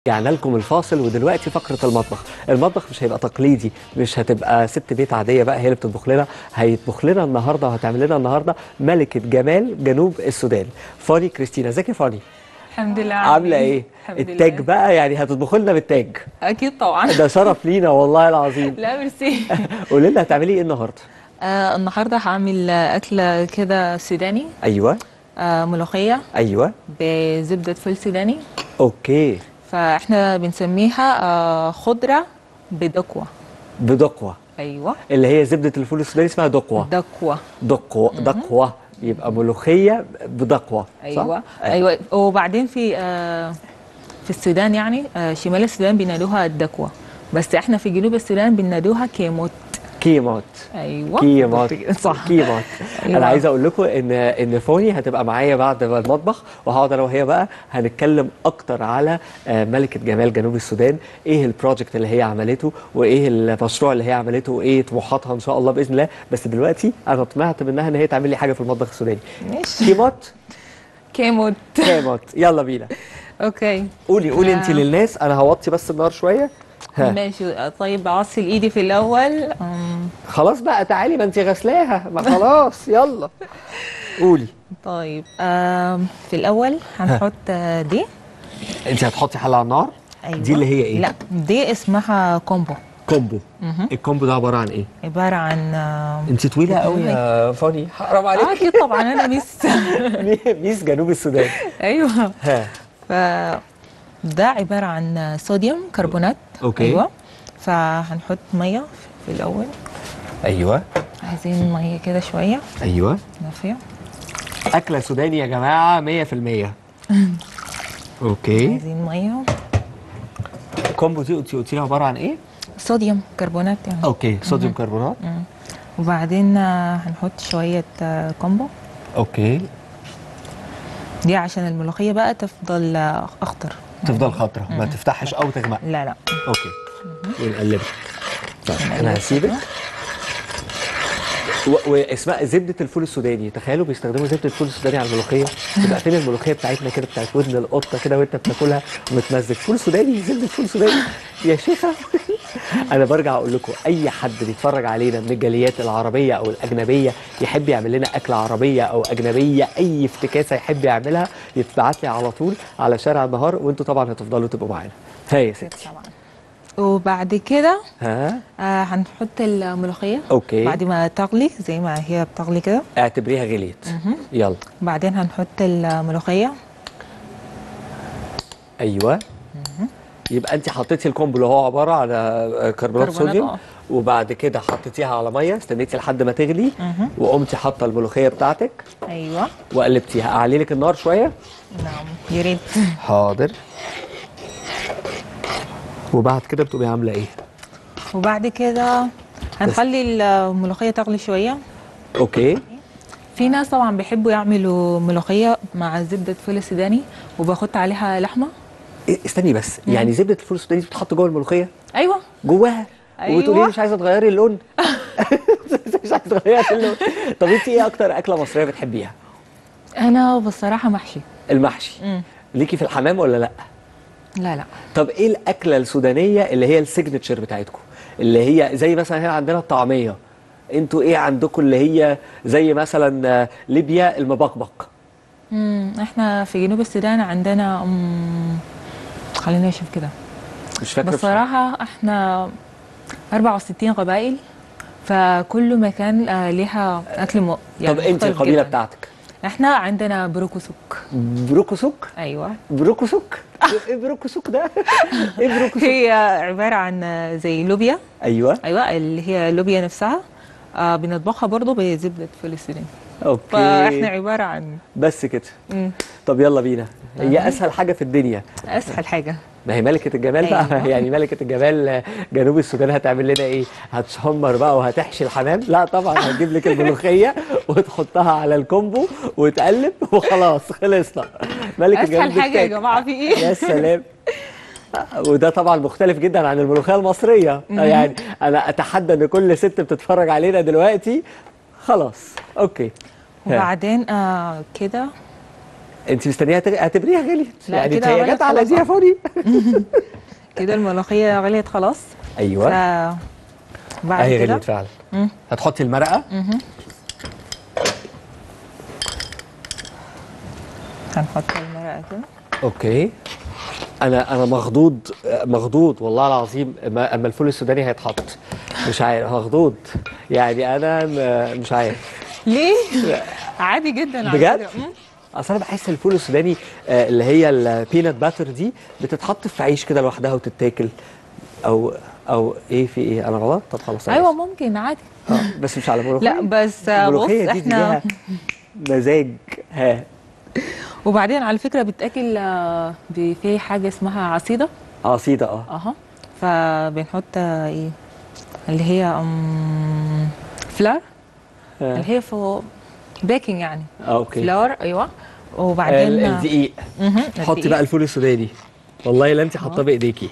رجعنا لكم الفاصل ودلوقتي فقرة المطبخ المطبخ مش هيبقى تقليدي مش هتبقى ست بيت عادية بقى هي اللي بتطبخ لنا هيطبخ لنا النهاردة وهتعمل لنا النهاردة ملكة جمال جنوب السودان فاني كريستينا ازيك يا فاني الحمد لله عاملة ايه الحمد التاج لله. بقى يعني هتطبخ لنا بالتاج اكيد طبعا ده شرف لينا والله العظيم لا ميرسي قولي لنا هتعملي ايه النهاردة آه النهارده هعمل اكله كده سوداني ايوه آه ملوخيه ايوه بزبده فول سوداني اوكي فاحنا بنسميها آه خضره بدقوه بدقوة ايوه اللي هي زبدة الفول السوداني اسمها دقوة دقوه دقوة دقوة يبقى ملوخية بدقوة صح؟ ايوه ايوه وبعدين في آه في السودان يعني آه شمال السودان بينادوها الدكوه بس احنا في جنوب السودان بنادوها كيموت كيموت ايوه كيموت صح كيموت أيوة. انا عايز اقول لكم ان ان فوني هتبقى معايا بعد المطبخ وهقعد انا وهي بقى هنتكلم اكتر على آه، ملكه جمال جنوب السودان ايه البروجكت اللي هي عملته وايه المشروع اللي هي عملته وايه طموحاتها ان شاء الله باذن الله بس دلوقتي انا طمعت منها ان هي تعمل لي حاجه في المطبخ السوداني ماشي كيموت كيموت كيموت يلا بينا اوكي قولي قولي انت آه. للناس انا هوطي بس النار شويه ها ماشي طيب اغسل ايدي في الاول أم، خلاص بقى تعالي ما انت غسلاها ما خلاص يلا قولي طيب أم، في الاول هنحط آه، دي انت هتحطي حله على النار ايوه دي اللي هي ايه لا دي اسمها كومبو كومبو مهم. الكومبو ده عباره عن ايه عباره عن آم، انت طويله قوي يا فاني حرام اه عليك اكيد طبعا انا ميس ميس جنوب السودان ايوه ها ف ده عباره عن صوديوم كربونات أوكي. ايوه فهنحط ميه في الاول ايوه عايزين ميه كده شويه ايوه دافيه اكله سوداني يا جماعه 100% اوكي عايزين ميه الكومبو دي قلتي قلتي لي عباره عن ايه صوديوم كربونات يعني اوكي صوديوم كربونات مم. وبعدين آه، هنحط شوية آه، كومبو اوكي دي عشان الملوخية بقى تفضل آه، أخضر تفضل خضرا ما تفتحش او تغمق لا لا اوكي ونقلبها طيب انا هسيبك و- واسمها زبده الفول السوداني تخيلوا بيستخدموا زبده الفول السوداني على الملوخيه تبقى فين الملوخيه بتاعتنا كده بتاعت ودن القطه كده وانت بتاكلها ومتمزج فول سوداني زبده فول سوداني يا شيخه انا برجع اقول لكم اي حد بيتفرج علينا من الجاليات العربيه او الاجنبيه يحب يعمل لنا اكله عربيه او اجنبيه اي افتكاسه يحب يعملها يتبعت لي على طول على شارع النهار وانتوا طبعا هتفضلوا تبقوا معانا ها يا ستي طبعا وبعد كده ها آه هنحط الملوخية اوكي بعد ما تغلي زي ما هي بتغلي كده اعتبريها غليت يلا بعدين هنحط الملوخية ايوه يبقى انت حطيتي الكومبو اللي هو عباره على آه، كربونات كربونات، صوديوم اه. وبعد كده حطيتيها على ميه استنيتي لحد ما تغلي مهم. وقمتي حاطه الملوخيه بتاعتك أيوة وقلبتيها اعلي لك النار شويه نعم يا ريت حاضر وبعد كده بتقومي عامله ايه وبعد كده هنخلي الملوخية تغلي شوية اوكي في ناس طبعا بيحبوا يعملوا ملوخية مع زبدة فول سوداني وباخد عليها لحمة إيه استني بس يعني زبده الفول السوداني بتتحط جوه الملوخيه أيوة جواها أيوة. وبتقولي لي مش عايزه تغيري اللون مش عايزه تغيري اللون طب انت ايه اكتر اكله مصريه بتحبيها أنا بصراحة محشي المحشي مم. ليكي في الحمام ولا لا لا لا طب ايه الاكله السودانيه اللي هي السيجنتشر بتاعتكم اللي هي زي مثلا هنا عندنا الطعميه انتوا ايه عندكم اللي هي زي مثلا آه، ليبيا المبقبق مم. احنا في جنوب السودان عندنا مم. خلينا نشوف كده مش فاكر بصراحة احنا 64 قبائل فكل مكان آه، ليها أكل م... طب انت مختلف القبيله جداً. بتاعتك احنا عندنا بروكوسوك بروكوسوك أيوة بروكوسوك ايه بروكوسوك ده ايه بروكوسوك هي عبارة عن آه، زي لوبيا ايوه أيوة اللي هي لوبيا نفسها آه بنطبخها برضه بزبدة فول السوداني اوكي فاحنا عبارة عن بس كده مم. طب يلا بينا هي اسهل حاجه في الدنيا أسهل حاجة ما هي ملكة الجمال بقى أيوة. يعني ملكة الجمال جنوب السودان هتعمل لنا ايه؟ هتشمر بقى وهتحشي الحمام؟ لا طبعا هتجيب لك الملوخية وتحطها على الكومبو وتقلب وخلاص خلصنا ملكة الجمال أسهل حاجة يا بتاكل. جماعة في إيه؟ يا سلام وده طبعا مختلف جدا عن الملوخيه المصريه يعني انا اتحدى ان كل ست بتتفرج علينا دلوقتي خلاص اوكي ها. وبعدين آه كده انت مستنيها تغ... اعتبريها غليت لا، يعني كده هي غليت جت على خلاص. دي يا فوني كده الملوخيه غليت خلاص ف ايوه بعد اهي كده غليت فعلا مم. هتحطي المرقه هنحط المرقه كده اوكي انا انا مخضوض مخضوض والله العظيم اما أما الفول السوداني هيتحط مش عارف مخضوض يعني انا م- مش عارف ليه عادي جدا على بجد فكرة. مم. اصل انا بحس الفول السوداني آه، اللي هي البينات باتر دي بتتحط في عيش كده لوحدها وتتاكل او او ايه في ايه انا غلط طب خلاص أنا ايوه آسف. ممكن عادي آه، بس مش على ملوخيه لا بس بص الملوخيه دي, دي احنا ليها مزاج ها وبعدين على فكره بتاكل آه، ب- في حاجه اسمها عصيده عصيده اه اها فبنحط آه، ايه اللي هي أم، فلار آه. اللي هي فوق بيكنج يعني آه، اوكي فلار ايوه ال- وبعدين آه، الدقيق مهم، حطي الدقيق. بقى الفول السوداني والله لا انت حاطاه بايديكي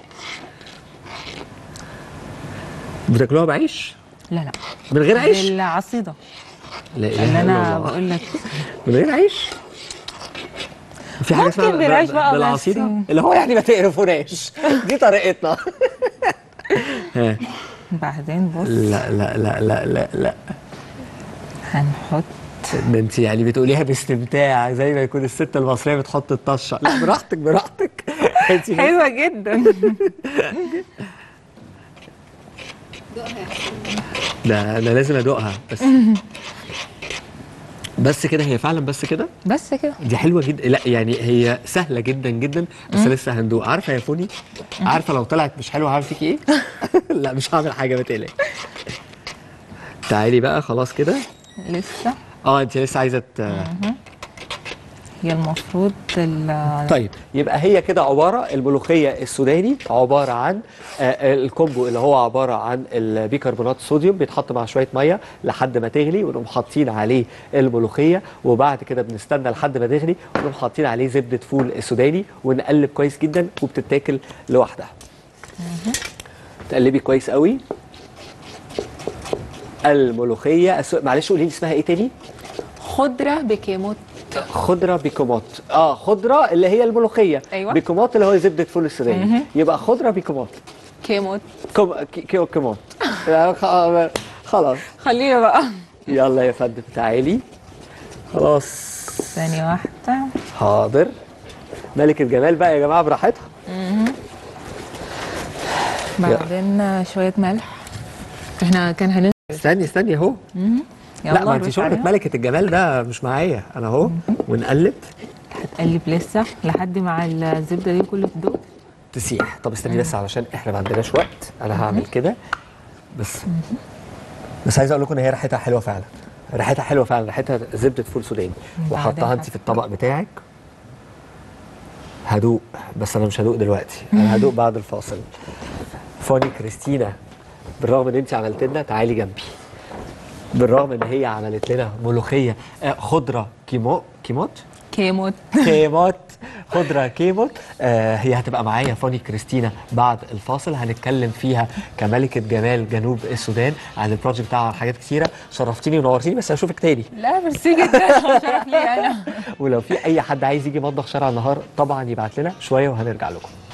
بتاكلوها بعيش لا لا من غير عيش بالعصيده لا اللي اله انا الا الله بقول لك من غير عيش في حاجه ممكن اسمها ب- بالعيش ب- بقى بس- بالعصيده اللي هو يعني ما تقرفوناش دي طريقتنا ها. بعدين بص لا لا لا لا لا لا هنحط ده انت يعني بتقوليها باستمتاع زي ما يكون الست المصريه بتحط الطشه لا براحتك براحتك انت حلوه جدا ده انا لازم ادوقها بس بس كده هي فعلا بس كده بس كده دي حلوه جدا لا يعني هي سهله جدا جدا بس لسه هندوق عارفه يا فوني عارفه لو طلعت مش حلوه هعمل فيكي ايه لا مش هعمل حاجه ما تقلقي تعالي بقى خلاص كده لسه اه انت لسه عايزه ت- هي المفروض ال- طيب يبقى هي كده عباره الملوخيه السوداني عباره عن آه، الكومبو اللي هو عباره عن البيكربونات الصوديوم بيتحط مع شويه ميه لحد ما تغلي ونقوم حاطين عليه الملوخيه وبعد كده بنستنى لحد ما تغلي ونقوم حاطين عليه زبده فول السوداني ونقلب كويس جدا وبتتاكل لوحدها تقلبي كويس قوي الملوخيه السو... معلش قولي لي اسمها ايه تاني خضره بكيموت خضره بيكومات اه خضره اللي هي الملوخيه أيوة. بيكومات اللي هو زبده فول السوداني يبقى خضره بيكومات كيموت كوم كي- كيو كومات لا، خ- خلاص خلينا بقى يلا يا فندم تعالي خلاص ثانيه واحده حاضر ملك الجمال بقى يا جماعه براحتها بعدين شويه ملح احنا كان هننزل استني استني اهو لا ما انت شغلك ملكه الجمال ده مش معايا انا اهو ونقلب هتقلب لسه لحد مع الزبده دي كله تدوب تسيح طب استني بس علشان احنا ما عندناش وقت انا هعمل كده بس بس عايز اقول لكم ان هي ريحتها حلوه فعلا ريحتها حلوه فعلا ريحتها زبده فول سوداني وحطها انت في الطبق بتاعك هدوق بس انا مش هدوق دلوقتي انا هدوق بعد الفاصل فوني كريستينا بالرغم ان انت عملت لنا تعالي جنبي بالرغم ان هي عملت لنا ملوخيه آه، خضره كيمو كيموت كيموت كيموت خضره كيموت آه هي هتبقى معايا فوني كريستينا بعد الفاصل هنتكلم فيها كملكه جمال جنوب السودان عن البروجكت بتاعها عن حاجات كتيره شرفتيني ونورتيني بس هشوفك تاني لا ميرسي جدا شرف لي انا ولو في اي حد عايز يجي مطبخ شارع النهار طبعا يبعت لنا شويه وهنرجع لكم